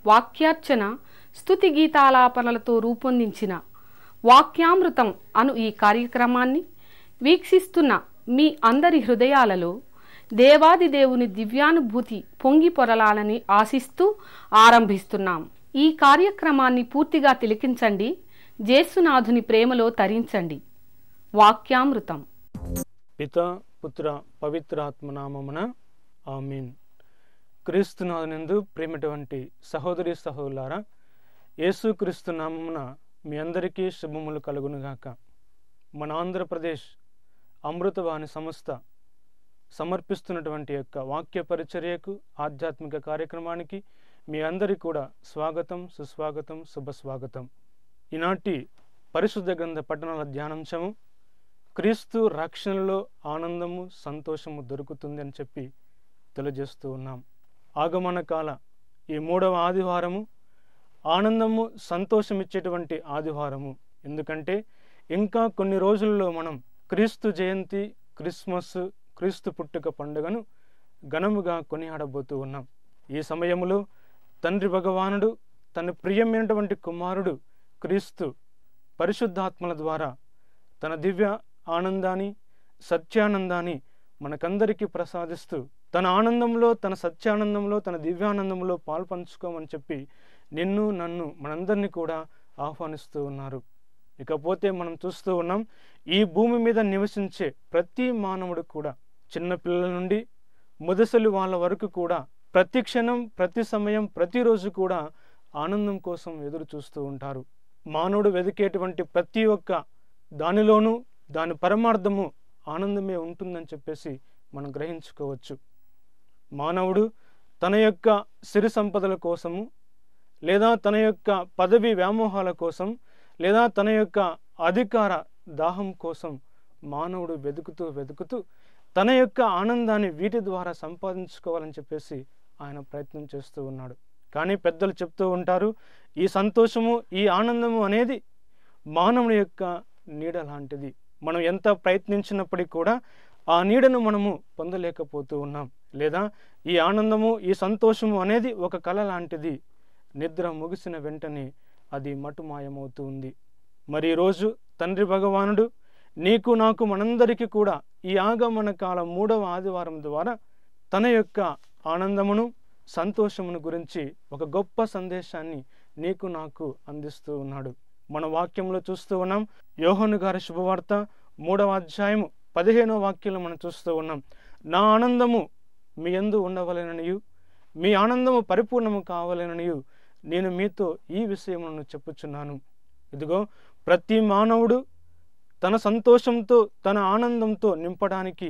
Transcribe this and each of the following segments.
వాక్యార్చన స్తుతి గీతాలాపనలతో రూపొందించిన వాక్యామృతం అను ఈ కార్యక్రమాన్ని వీక్షిస్తున్న మీ అందరి హృదయాలలో దేవాది దేవుని దివ్యానుభూతి పొంగి పొరలాలని ఆశిస్తూ ఆరంభిస్తున్నాం ఈ కార్యక్రమాన్ని పూర్తిగా తిలకించండి జేసునాథుని ప్రేమలో తరించండి వాక్యామృతం పిత పుత్ర పవిత్రాత్మ నామమున ఆమీన్ క్రీస్తునాథనందు ప్రేమటువంటి సహోదరి సహోదరులారా యేసుక్రీస్తు నామమున మీ అందరికీ శుభములు కలుగునుగాక మన ఆంధ్రప్రదేశ్ అమృతవాణి సంస్థ సమర్పిస్తున్నటువంటి యొక్క వాక్య పరిచర్యకు ఆధ్యాత్మిక కార్యక్రమానికి మీ అందరికీ కూడా స్వాగతం సుస్వాగతం శుభస్వాగతం ఈనాటి పరిశుద్ధ గ్రంథ పట్టణాల ధ్యానాంశము క్రీస్తు రక్షణలో ఆనందము సంతోషము దొరుకుతుంది అని చెప్పి తెలియజేస్తూ ఉన్నాం ఆగమన కాల ఈ మూడవ ఆదివారము ఆనందము సంతోషం ఇచ్చేటువంటి ఆదివారము ఎందుకంటే ఇంకా కొన్ని రోజుల్లో మనం క్రీస్తు జయంతి క్రిస్మస్ క్రీస్తు పుట్టుక పండుగను ఘనముగా కొనియాడబోతూ ఉన్నాం ఈ సమయంలో తండ్రి భగవానుడు తన ప్రియమైనటువంటి కుమారుడు క్రీస్తు పరిశుద్ధాత్మల ద్వారా తన దివ్య ఆనందాన్ని సత్యానందాన్ని మనకందరికీ ప్రసాదిస్తూ తన ఆనందంలో తన సత్యానందంలో తన దివ్యానందంలో పాల్పంచుకోమని చెప్పి నిన్ను నన్ను మనందరినీ కూడా ఆహ్వానిస్తూ ఉన్నారు ఇకపోతే మనం చూస్తూ ఉన్నాం ఈ భూమి మీద నివసించే ప్రతి మానవుడు కూడా చిన్న పిల్లల నుండి ముదసలి వాళ్ళ వరకు కూడా ప్రతి క్షణం ప్రతి సమయం ప్రతిరోజు కూడా ఆనందం కోసం ఎదురు చూస్తూ ఉంటారు మానవుడు వెదికేటువంటి ప్రతి ఒక్క దానిలోనూ దాని పరమార్థము ఆనందమే ఉంటుందని చెప్పేసి మనం గ్రహించుకోవచ్చు మానవుడు తన యొక్క సిరి సంపదల కోసము లేదా తన యొక్క పదవి వ్యామోహాల కోసం లేదా తన యొక్క అధికార దాహం కోసం మానవుడు వెతుకుతూ వెతుకుతూ తన యొక్క ఆనందాన్ని వీటి ద్వారా సంపాదించుకోవాలని చెప్పేసి ఆయన ప్రయత్నం చేస్తూ ఉన్నాడు కానీ పెద్దలు చెప్తూ ఉంటారు ఈ సంతోషము ఈ ఆనందము అనేది మానవుని యొక్క నీడ లాంటిది మనం ఎంత ప్రయత్నించినప్పటికీ కూడా ఆ నీడను మనము పొందలేకపోతూ ఉన్నాం లేదా ఈ ఆనందము ఈ సంతోషము అనేది ఒక కళ లాంటిది నిద్ర ముగిసిన వెంటనే అది మటుమాయమవుతూ ఉంది మరి ఈరోజు తండ్రి భగవానుడు నీకు నాకు మనందరికీ కూడా ఈ ఆగమన కాల మూడవ ఆదివారం ద్వారా తన యొక్క ఆనందమును సంతోషమును గురించి ఒక గొప్ప సందేశాన్ని నీకు నాకు అందిస్తూ ఉన్నాడు మన వాక్యంలో చూస్తూ ఉన్నాం యోహను గారి శుభవార్త మూడవ అధ్యాయము పదిహేనో వాక్యంలో మనం చూస్తూ ఉన్నాం నా ఆనందము మీ ఎందు ఉండవలెననియు మీ ఆనందము పరిపూర్ణము కావాలననియు నేను మీతో ఈ విషయములను చెప్పుచున్నాను ఇదిగో ప్రతి మానవుడు తన సంతోషంతో తన ఆనందంతో నింపడానికి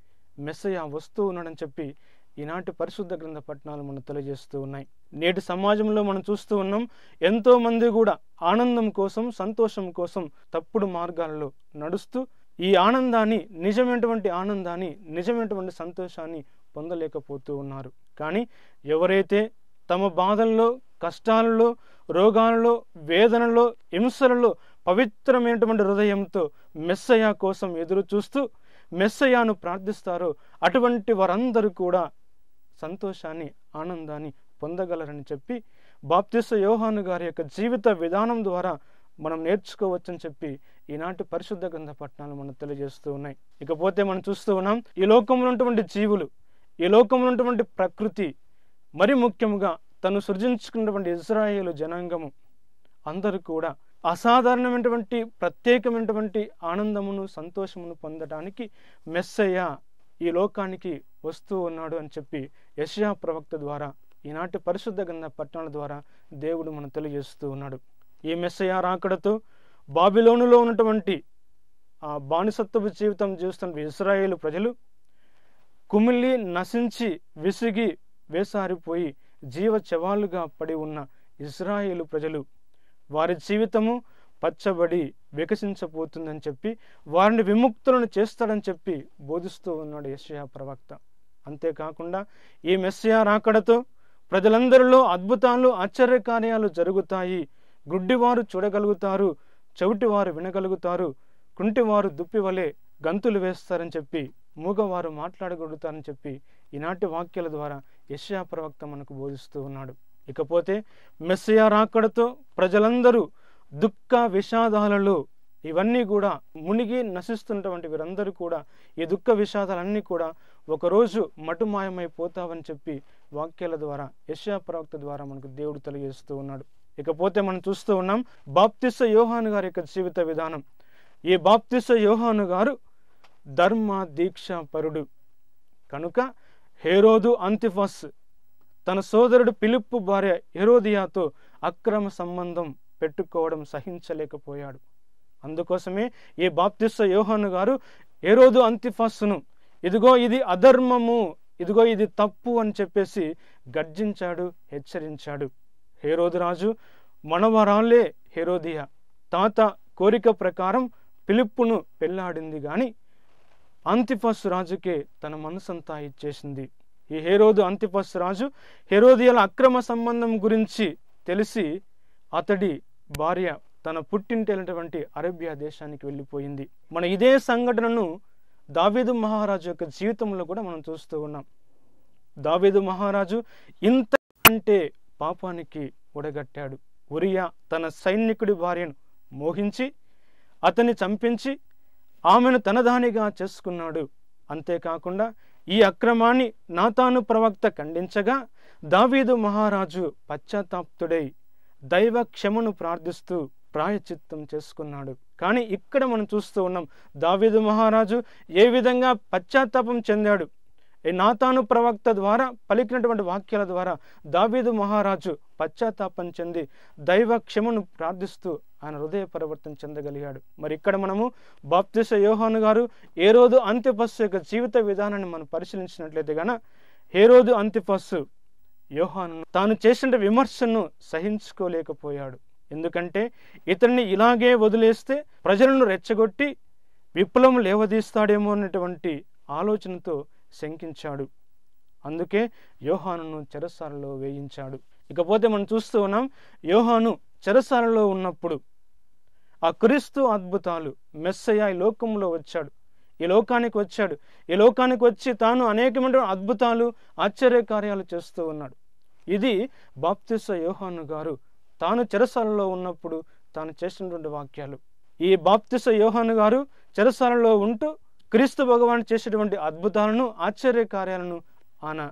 మెస్సయ వస్తూ ఉన్నాడని చెప్పి ఈనాటి పరిశుద్ధ గ్రంథ పట్టణాలు మనం తెలియజేస్తూ ఉన్నాయి నేటి సమాజంలో మనం చూస్తూ ఉన్నాం ఎంతో మంది కూడా ఆనందం కోసం సంతోషం కోసం తప్పుడు మార్గాల్లో నడుస్తూ ఈ ఆనందాన్ని నిజమైనటువంటి ఆనందాన్ని నిజమైనటువంటి సంతోషాన్ని పొందలేకపోతూ ఉన్నారు కానీ ఎవరైతే తమ బాధల్లో కష్టాలలో రోగాలలో వేదనలో హింసలలో పవిత్రమైనటువంటి హృదయంతో మెస్సయ కోసం ఎదురు చూస్తూ మెస్సయాను ప్రార్థిస్తారో అటువంటి వారందరూ కూడా సంతోషాన్ని ఆనందాన్ని పొందగలరని చెప్పి బాప్తిస్త యోహాను గారి యొక్క జీవిత విధానం ద్వారా మనం నేర్చుకోవచ్చని చెప్పి ఈనాటి పరిశుద్ధ గ్రంథ పట్టణాలు మనం తెలియజేస్తూ ఉన్నాయి ఇకపోతే మనం చూస్తూ ఉన్నాం ఈ లోకంలో ఉన్నటువంటి జీవులు ఈ లోకంలో ఉన్నటువంటి ప్రకృతి మరి ముఖ్యంగా తను సృజించుకున్నటువంటి ఇజ్రాయేలు జనాంగము అందరూ కూడా అసాధారణమైనటువంటి ప్రత్యేకమైనటువంటి ఆనందమును సంతోషమును పొందడానికి మెస్సయ్య ఈ లోకానికి వస్తూ ఉన్నాడు అని చెప్పి యశయా ప్రవక్త ద్వారా ఈనాటి పరిశుద్ధ గ్రంథ పట్టణాల ద్వారా దేవుడు మనం తెలియజేస్తూ ఉన్నాడు ఈ మెస్సయ్య రాకడతో బాబిలోనులో ఉన్నటువంటి ఆ బానిసత్వపు జీవితం జీవిస్తున్న ఇస్రాయేలు ప్రజలు కుమిలి నశించి విసిగి వేసారిపోయి జీవ చవాలుగా పడి ఉన్న ఇస్రాయేలు ప్రజలు వారి జీవితము పచ్చబడి వికసించబోతుందని చెప్పి వారిని విముక్తులను చేస్తాడని చెప్పి బోధిస్తూ ఉన్నాడు యెషయా ప్రవక్త అంతేకాకుండా ఈ మెస్సియా రాకడతో ప్రజలందరిలో అద్భుతాలు ఆశ్చర్యకార్యాలు జరుగుతాయి గుడ్డివారు చూడగలుగుతారు చెవిటివారు వినగలుగుతారు కుంటివారు దుప్పివలే గంతులు వేస్తారని చెప్పి మూగవారు మాట్లాడగలుగుతారని చెప్పి ఈనాటి వాక్యాల ద్వారా యెషయా ప్రవక్త మనకు బోధిస్తూ ఉన్నాడు ఇకపోతే మెస్సయ రాకడతో ప్రజలందరూ దుఃఖ విషాదాలలో ఇవన్నీ కూడా మునిగి నశిస్తున్నటువంటి వీరందరూ కూడా ఈ దుఃఖ విషాదాలన్నీ కూడా ఒకరోజు మటుమాయమైపోతావని చెప్పి వాక్యాల ద్వారా యశా ప్రవక్త ద్వారా మనకు దేవుడు తెలియజేస్తూ ఉన్నాడు ఇకపోతే మనం చూస్తూ ఉన్నాం బాప్తిస యోహాను గారి యొక్క జీవిత విధానం ఈ బాప్తిస యోహాను గారు ధర్మ దీక్ష పరుడు కనుక హేరోదు అంతిఫస్ తన సోదరుడు పిలుపు భార్య హెరోదియాతో అక్రమ సంబంధం పెట్టుకోవడం సహించలేకపోయాడు అందుకోసమే ఈ బాప్తిస్త యోహాను గారు హెరోదు అంతిఫస్సును ఇదిగో ఇది అధర్మము ఇదిగో ఇది తప్పు అని చెప్పేసి గర్జించాడు హెచ్చరించాడు హేరోదు రాజు మనవరాలే హెరోదియా తాత కోరిక ప్రకారం పిలుపును పెళ్లాడింది గాని అంతిఫస్ రాజుకే తన మనసంతా ఇచ్చేసింది ఈ హేరోదు అంతిఫస్ రాజు హెరోదియల అక్రమ సంబంధం గురించి తెలిసి అతడి భార్య తన పుట్టింటైనటువంటి అరేబియా దేశానికి వెళ్ళిపోయింది మన ఇదే సంఘటనను దావీదు మహారాజు యొక్క జీవితంలో కూడా మనం చూస్తూ ఉన్నాం దావీదు మహారాజు ఇంత అంటే పాపానికి ఒడగట్టాడు ఉరియా తన సైనికుడి భార్యను మోహించి అతన్ని చంపించి ఆమెను తనదానిగా చేసుకున్నాడు అంతేకాకుండా ఈ అక్రమాన్ని నాతాను ప్రవక్త ఖండించగా దావీదు మహారాజు పశ్చాత్తాప్తుడై దైవ క్షమను ప్రార్థిస్తూ ప్రాయచిత్తం చేసుకున్నాడు కానీ ఇక్కడ మనం చూస్తూ ఉన్నాం దావీదు మహారాజు ఏ విధంగా పశ్చాత్తాపం చెందాడు ఈ నాతాను ప్రవక్త ద్వారా పలికినటువంటి వాక్యాల ద్వారా దావీదు మహారాజు పశ్చాత్తాపం చెంది దైవ క్షమను ప్రార్థిస్తూ ఆయన హృదయ పరివర్తన చెందగలిగాడు మరి ఇక్కడ మనము బాప్తిస యోహాను గారు ఏ రోజు అంత్యపస్సు యొక్క జీవిత విధానాన్ని మనం పరిశీలించినట్లయితే గన ఏ రోజు అంత్యపస్సు యోహాను తాను చేసిన విమర్శను సహించుకోలేకపోయాడు ఎందుకంటే ఇతన్ని ఇలాగే వదిలేస్తే ప్రజలను రెచ్చగొట్టి విప్లవం లేవదీస్తాడేమో అన్నటువంటి ఆలోచనతో శంకించాడు అందుకే యోహానును చెరసాలలో వేయించాడు ఇకపోతే మనం చూస్తూ ఉన్నాం యోహాను చెరసాలలో ఉన్నప్పుడు ఆ క్రీస్తు అద్భుతాలు మెస్సయ్య ఈ లోకంలో వచ్చాడు ఈ లోకానికి వచ్చాడు ఈ లోకానికి వచ్చి తాను అనేకమైన అద్భుతాలు ఆశ్చర్యకార్యాలు చేస్తూ ఉన్నాడు ఇది బాప్తిస యోహాను గారు తాను చెరసాలలో ఉన్నప్పుడు తాను చేసినటువంటి వాక్యాలు ఈ బాప్తిస యోహాను గారు చెరసాలలో ఉంటూ క్రీస్తు భగవాన్ చేసేటువంటి అద్భుతాలను ఆశ్చర్యకార్యాలను ఆయన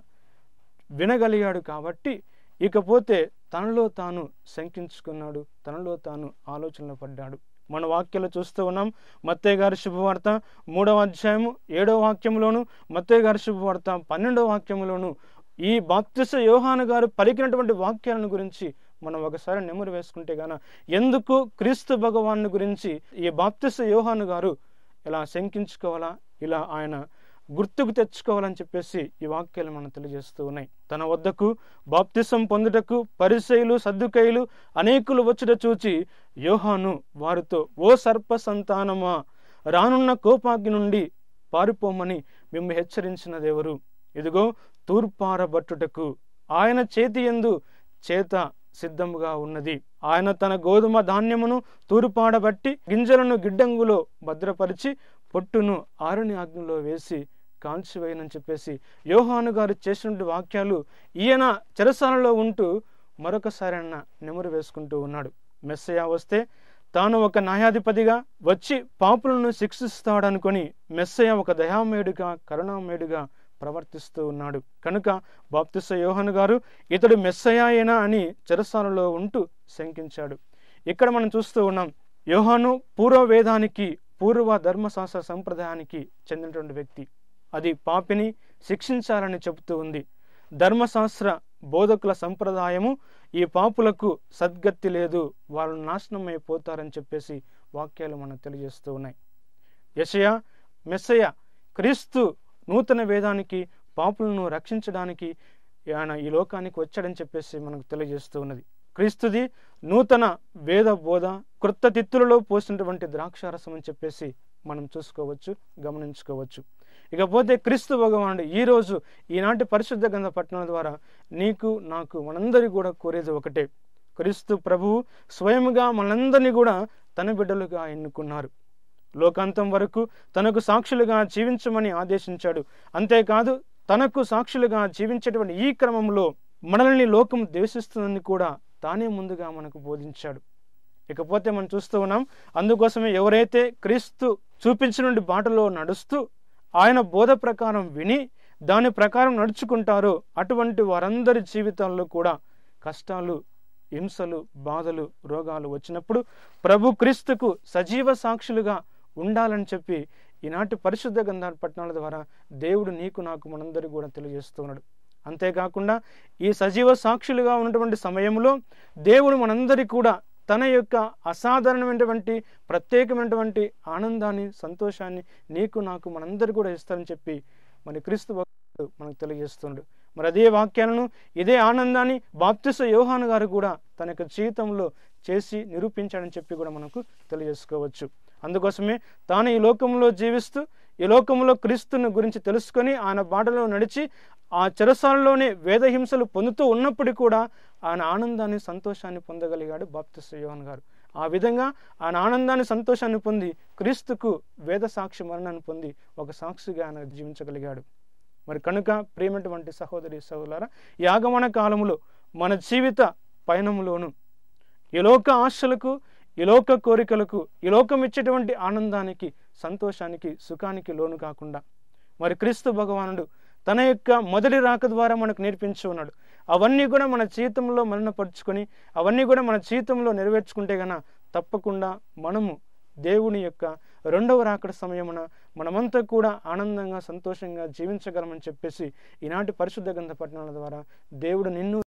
వినగలిగాడు కాబట్టి ఇకపోతే తనలో తాను శంకించుకున్నాడు తనలో తాను ఆలోచనలో పడ్డాడు మన వాక్యాలు చూస్తూ ఉన్నాం మత్తయ్య గారి శుభవార్త మూడవ అధ్యాయము ఏడవ వాక్యంలోను మత్తయ్య గారి శుభవార్త పన్నెండవ వాక్యంలోను ఈ బాప్తిస యోహాను గారు పలికినటువంటి వాక్యాలను గురించి మనం ఒకసారి నెమరు వేసుకుంటే గాన ఎందుకు క్రీస్తు భగవాను గురించి ఈ బాప్తిస యోహాను గారు ఇలా శంకించుకోవాలా ఇలా ఆయన గుర్తుకు తెచ్చుకోవాలని చెప్పేసి ఈ వాక్యాలు మనం తెలియజేస్తూ ఉన్నాయి తన వద్దకు బాప్తిసం పొందుటకు పరిసయులు సర్దుకైలు అనేకులు వచ్చుట చూచి యోహాను వారితో ఓ సర్ప సంతానమా రానున్న కోపాగ్ని నుండి పారిపోమని మిమ్ము హెచ్చరించినదెవరు ఇదిగో తూర్పారబట్టుటకు ఆయన చేతి ఎందు చేత సిద్ధముగా ఉన్నది ఆయన తన గోధుమ ధాన్యమును తూర్పాడబట్టి గింజలను గిడ్డంగులో భద్రపరిచి పొట్టును ఆరుని అగ్నిలో వేసి కాల్చివేయనని చెప్పేసి యోహాను గారు చేసినటువంటి వాక్యాలు ఈయన చెరసాలలో ఉంటూ మరొకసారి అన్న నెమరు వేసుకుంటూ ఉన్నాడు మెస్సయ వస్తే తాను ఒక న్యాయాధిపతిగా వచ్చి పాపులను శిక్షిస్తాడనుకొని మెస్సయ ఒక దయామయుడిగా కరుణామయుడిగా ప్రవర్తిస్తూ ఉన్నాడు కనుక బాప్తిస యోహన్ గారు ఇతడు మెస్సయాయేనా అని చెరసాలలో ఉంటూ శంకించాడు ఇక్కడ మనం చూస్తూ ఉన్నాం యోహాను పూర్వ వేదానికి పూర్వ ధర్మశాస్త్ర సంప్రదాయానికి చెందినటువంటి వ్యక్తి అది పాపిని శిక్షించాలని చెబుతూ ఉంది ధర్మశాస్త్ర బోధకుల సంప్రదాయము ఈ పాపులకు సద్గతి లేదు వాళ్ళు నాశనం అయిపోతారని చెప్పేసి వాక్యాలు మనకు తెలియజేస్తూ ఉన్నాయి యషయ మెస్సయ క్రీస్తు నూతన వేదానికి పాపులను రక్షించడానికి ఆయన ఈ లోకానికి వచ్చాడని చెప్పేసి మనకు తెలియజేస్తూ ఉన్నది క్రీస్తుది నూతన వేద బోధ కృత తిత్తులలో పోసినటువంటి ద్రాక్షారసం అని చెప్పేసి మనం చూసుకోవచ్చు గమనించుకోవచ్చు ఇకపోతే క్రీస్తు భగవానుడు ఈరోజు ఈనాటి పరిశుద్ధ గంధ పట్టణం ద్వారా నీకు నాకు మనందరి కూడా కోరేది ఒకటే క్రీస్తు ప్రభువు స్వయంగా మనందరినీ కూడా తన బిడ్డలుగా ఎన్నుకున్నారు లోకాంతం వరకు తనకు సాక్షులుగా జీవించమని ఆదేశించాడు అంతేకాదు తనకు సాక్షులుగా జీవించేటువంటి ఈ క్రమంలో మనల్ని లోకం ద్వేషిస్తుందని కూడా తానే ముందుగా మనకు బోధించాడు ఇకపోతే మనం చూస్తూ ఉన్నాం అందుకోసమే ఎవరైతే క్రీస్తు చూపించిన బాటలో నడుస్తూ ఆయన బోధ ప్రకారం విని దాని ప్రకారం నడుచుకుంటారో అటువంటి వారందరి జీవితాల్లో కూడా కష్టాలు హింసలు బాధలు రోగాలు వచ్చినప్పుడు ప్రభు క్రీస్తుకు సజీవ సాక్షులుగా ఉండాలని చెప్పి ఈనాటి పరిశుద్ధ గంధాల పట్టణాల ద్వారా దేవుడు నీకు నాకు మనందరికీ కూడా తెలియజేస్తున్నాడు అంతేకాకుండా ఈ సజీవ సాక్షులుగా ఉన్నటువంటి సమయంలో దేవుడు మనందరికీ కూడా తన యొక్క అసాధారణమైనటువంటి ప్రత్యేకమైనటువంటి ఆనందాన్ని సంతోషాన్ని నీకు నాకు మనందరికీ కూడా ఇస్తారని చెప్పి మరి క్రీస్తు భక్తుడు మనకు తెలియజేస్తున్నాడు మరి అదే వాక్యాలను ఇదే ఆనందాన్ని బాప్తిస యోహాను గారు కూడా తన యొక్క జీవితంలో చేసి నిరూపించాడని చెప్పి కూడా మనకు తెలియజేసుకోవచ్చు అందుకోసమే తాను ఈ లోకంలో జీవిస్తూ ఈ లోకంలో క్రీస్తుని గురించి తెలుసుకొని ఆయన బాటలో నడిచి ఆ చెరసాలలోనే వేదహింసలు పొందుతూ ఉన్నప్పటికీ కూడా ఆయన ఆనందాన్ని సంతోషాన్ని పొందగలిగాడు బాప్తిస్త యోహన్ గారు ఆ విధంగా ఆయన ఆనందాన్ని సంతోషాన్ని పొంది క్రీస్తుకు వేద సాక్షి మరణాన్ని పొంది ఒక సాక్షిగా ఆయన జీవించగలిగాడు మరి కనుక ప్రేమటువంటి సహోదరి సహోదర ఈ ఆగమన కాలములో మన జీవిత పయనములోను ఈ లోక ఆశలకు ఈ లోక కోరికలకు ఈ లోకం ఇచ్చేటువంటి ఆనందానికి సంతోషానికి సుఖానికి లోను కాకుండా మరి క్రీస్తు భగవానుడు తన యొక్క మొదటి రాక ద్వారా మనకు నేర్పించి ఉన్నాడు అవన్నీ కూడా మన జీవితంలో మలినపరుచుకొని అవన్నీ కూడా మన జీవితంలో నెరవేర్చుకుంటే గన తప్పకుండా మనము దేవుని యొక్క రెండవ రాకడ సమయమున మనమంతా కూడా ఆనందంగా సంతోషంగా జీవించగలమని చెప్పేసి ఈనాటి పరిశుద్ధ గ్రంథ పట్టణాల ద్వారా దేవుడు నిన్ను